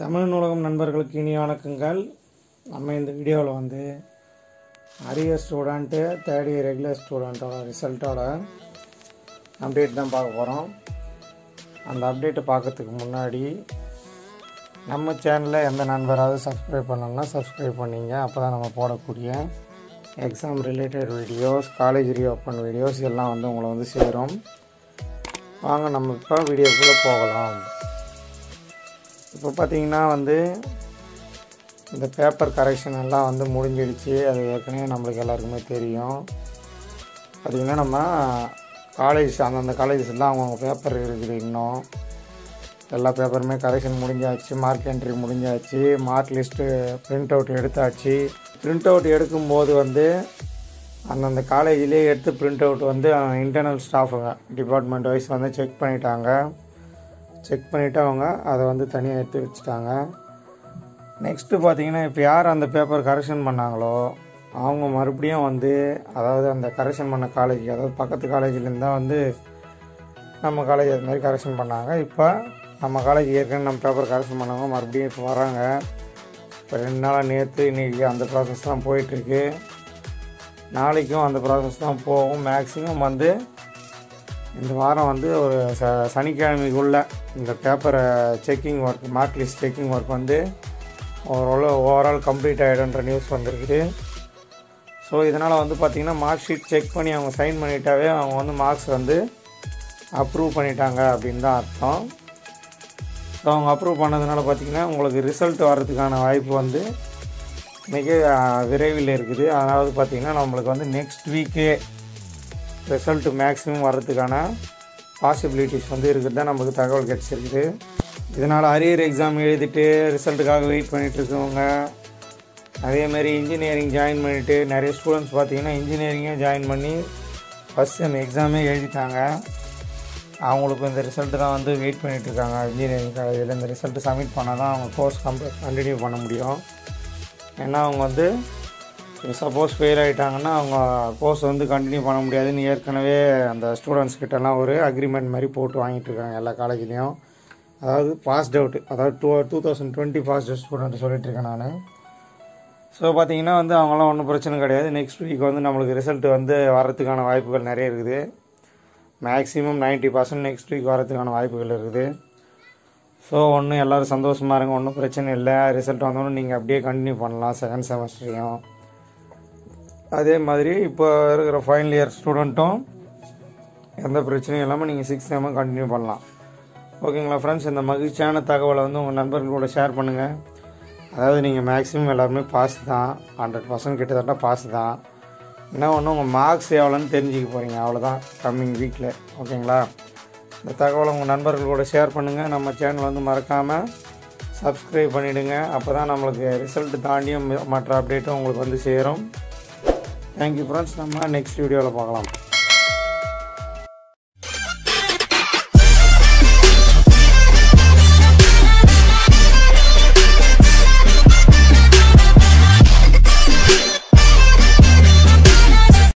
தமிழ் நூலகம் நண்பர்களுக்கு இனிய வணக்கங்கள் நம்ம இந்த வீடியோவில் வந்து arrear student third year regular ஸ்டூடெண்ட்டோட ரிசல்ட்டோட அப்டேட் தான் பார்க்க போகிறோம் அந்த அப்டேட்டை பார்க்கறதுக்கு முன்னாடி நம்ம சேனலில் எந்த நண்பராவது சப்ஸ்கிரைப் பண்ணணும்னா சப்ஸ்கிரைப் பண்ணிங்க அப்போ தான் நம்ம போடக்கூடிய exam related videos college reopen videos எல்லாம் வந்து உங்களை வந்து சேரும் வாங்க நம்ம இப்போ வீடியோக்குள்ளே போகலாம் இப்போ பார்த்தீங்கன்னா வந்து இந்த பேப்பர் கரெக்ஷன் எல்லாம் வந்து முடிஞ்சிடுச்சு அது ஏற்கனவே நம்மளுக்கு எல்லாருக்குமே தெரியும் பார்த்திங்கன்னா நம்ம காலேஜ் அந்தந்த காலேஜஸ்லாம் அவங்கவுங்க பேப்பர் இருக்குது இன்னும் எல்லா பேப்பருமே கரெக்ஷன் முடிஞ்சாச்சு மார்க் என்ட்ரி முடிஞ்சாச்சு மார்க் லிஸ்ட்டு பிரிண்ட் அவுட் எடுத்தாச்சு பிரிண்ட் அவுட் எடுக்கும்போது வந்து அந்தந்த காலேஜ்லேயே எடுத்து பிரிண்ட் அவுட் வந்து இன்டர்னல் ஸ்டாஃபுங்க டிபார்ட்மெண்ட் வைஸ் வந்து செக் பண்ணிட்டாங்க செக் பண்ணிவிட்டு அவங்க அதை வந்து தனியாக எடுத்து வச்சுட்டாங்க நெக்ஸ்ட்டு பார்த்தீங்கன்னா இப்போ யார் அந்த பேப்பர் கரெக்ஷன் பண்ணாங்களோ அவங்க மறுபடியும் வந்து அதாவது அந்த கரெக்ஷன் பண்ண காலேஜ் அதாவது பக்கத்து காலேஜ்லேருந்து தான் வந்து நம்ம காலேஜ் அது மாதிரி கரெக்ஷன் பண்ணாங்க இப்போ நம்ம காலேஜ் ஏற்கனவே நம்ம பேப்பர் கரெக்ஷன் பண்ணவங்க மறுபடியும் இப்போ வராங்க இப்போ ரெண்டு நாளாக நேற்று இன்றைக்கி அந்த ப்ராசஸ் தான் போயிட்டுருக்கு நாளைக்கும் அந்த ப்ராசஸ் தான் போகும் மேக்ஸிமம் வந்து இந்த வாரம் வந்து ஒரு ச சனிக்கிழமைக்குள்ளே இந்த பேப்பரை checking work mark list checking work வந்து ஓரளவு ஓவரால் கம்ப்ளீட் ஆகிடுன்ற நியூஸ் வந்திருக்குது ஸோ இதனால் வந்து பார்த்திங்கன்னா மார்க் ஷீட் செக் பண்ணி அவங்க சைன் பண்ணிட்டாவே அவங்க வந்து மார்க்ஸ் வந்து அப்ரூவ் பண்ணிட்டாங்க அப்படின்னு தான் அர்த்தம் ஸோ அவங்க அப்ரூவ் பண்ணதுனால பார்த்திங்கன்னா உங்களுக்கு ரிசல்ட் வர்றதுக்கான வாய்ப்பு வந்து மிக அஹ், விரைவில் இருக்குது அதாவது பார்த்திங்கன்னா நம்மளுக்கு வந்து நெக்ஸ்ட் வீக்கே ரிசல்ட் மேக்ஸிமம் வர்றதுக்கான பாசிபிலிட்டிஸ் வந்து இருக்குது தான் நமக்கு தகவல் கிடச்சிருக்குது இதனால் அரியர் எக்ஸாம் எழுதிட்டு ரிசல்ட்டுக்காக வெயிட் பண்ணிட்டு இருக்கவங்க அதேமாரி இன்ஜினியரிங் ஜாயின் பண்ணிவிட்டு நிறைய ஸ்டூடெண்ட்ஸ் பார்த்தீங்கன்னா இன்ஜினியரிங்கே ஜாயின் பண்ணி ஃபஸ்ட் செம் எக்ஸாமே எழுதிட்டாங்க அவங்களுக்கு இந்த ரிசல்ட்டு தான் வந்து வெயிட் பண்ணிட்டு இருக்காங்க இன்ஜினியரிங் காலேஜில் இந்த ரிசல்ட்டு சப்மிட் பண்ணால் தான் அவங்க கோர்ஸ் கம்ப்ளீட் கண்டினியூ பண்ண முடியும் ஏன்னா அவங்க வந்து சப்போஸ் ஃபெயில் ஆகிட்டாங்கன்னா அவங்க கோர்ஸ் வந்து கண்டினியூ பண்ண முடியாதுன்னு ஏற்கனவே அந்த ஸ்டூடெண்ட்ஸ் கிட்டலாம் ஒரு அக்ரிமெண்ட் மாதிரி போட்டு வாங்கிட்டு இருக்காங்க எல்லா காலேஜ்லேயும் அதாவது பாஸ்ட் அவுட் அதாவது two two thousand twenty passed out student சொல்லிட்டு இருக்கேன் நான் ஸோ பார்த்தீங்கன்னா வந்து அவங்களாம் ஒன்றும் பிரச்சனை கிடையாது நெக்ஸ்ட் வீக் வந்து நம்மளுக்கு ரிசல்ட் வந்து வரதுக்கான வாய்ப்புகள் நிறைய இருக்குது மேக்ஸிமம் 90% பர்சன்ட் நெக்ஸ்ட் வீக் வரதுக்கான வாய்ப்புகள் இருக்குது ஸோ ஒன்றும் எல்லோரும் சந்தோஷமாக இருங்க ஒன்றும் பிரச்சனை இல்லை ரிசல்ட் வந்தோடனே நீங்கள் அப்படியே கண்டினியூ பண்ணலாம் செகண்ட் செமஸ்டரையும் அதே மாதிரி இப்போ இருக்கிற ஃபைனல் இயர் ஸ்டூடெண்ட்டும் எந்த பிரச்சனையும் இல்லாமல் நீங்கள் சிக்ஸ் செம்மை கண்டினியூ பண்ணலாம் ஓகேங்களா ஃப்ரெண்ட்ஸ் இந்த மகிழ்ச்சியான தகவலை வந்து உங்கள் நண்பர்களோட ஷேர் பண்ணுங்கள் அதாவது நீங்கள் மேக்ஸிமம் எல்லாருமே பாஸ் தான் ஹண்ட்ரட் பர்சன்ட் கிட்டத்தட்ட பாஸ் தான் என்ன ஒன்று உங்கள் மார்க்ஸ் எவ்வளோன்னு தெரிஞ்சுக்க போகிறீங்க அவ்வளோதான் கம்மிங் வீக்கில் ஓகேங்களா இந்த தகவலை உங்கள் நண்பர்களோட ஷேர் பண்ணுங்கள் நம்ம சேனல் வந்து மறக்காமல் சப்ஸ்கிரைப் பண்ணிவிடுங்க அப்போ தான் நம்மளுக்கு ரிசல்ட் தாண்டியும் மற்ற அப்டேட்டும் உங்களுக்கு வந்து சேரும் தேங்க்யூ ஃப்ரெண்ட்ஸ் நம்ம நெக்ஸ்ட் வீடியோவில் பார்க்கலாம்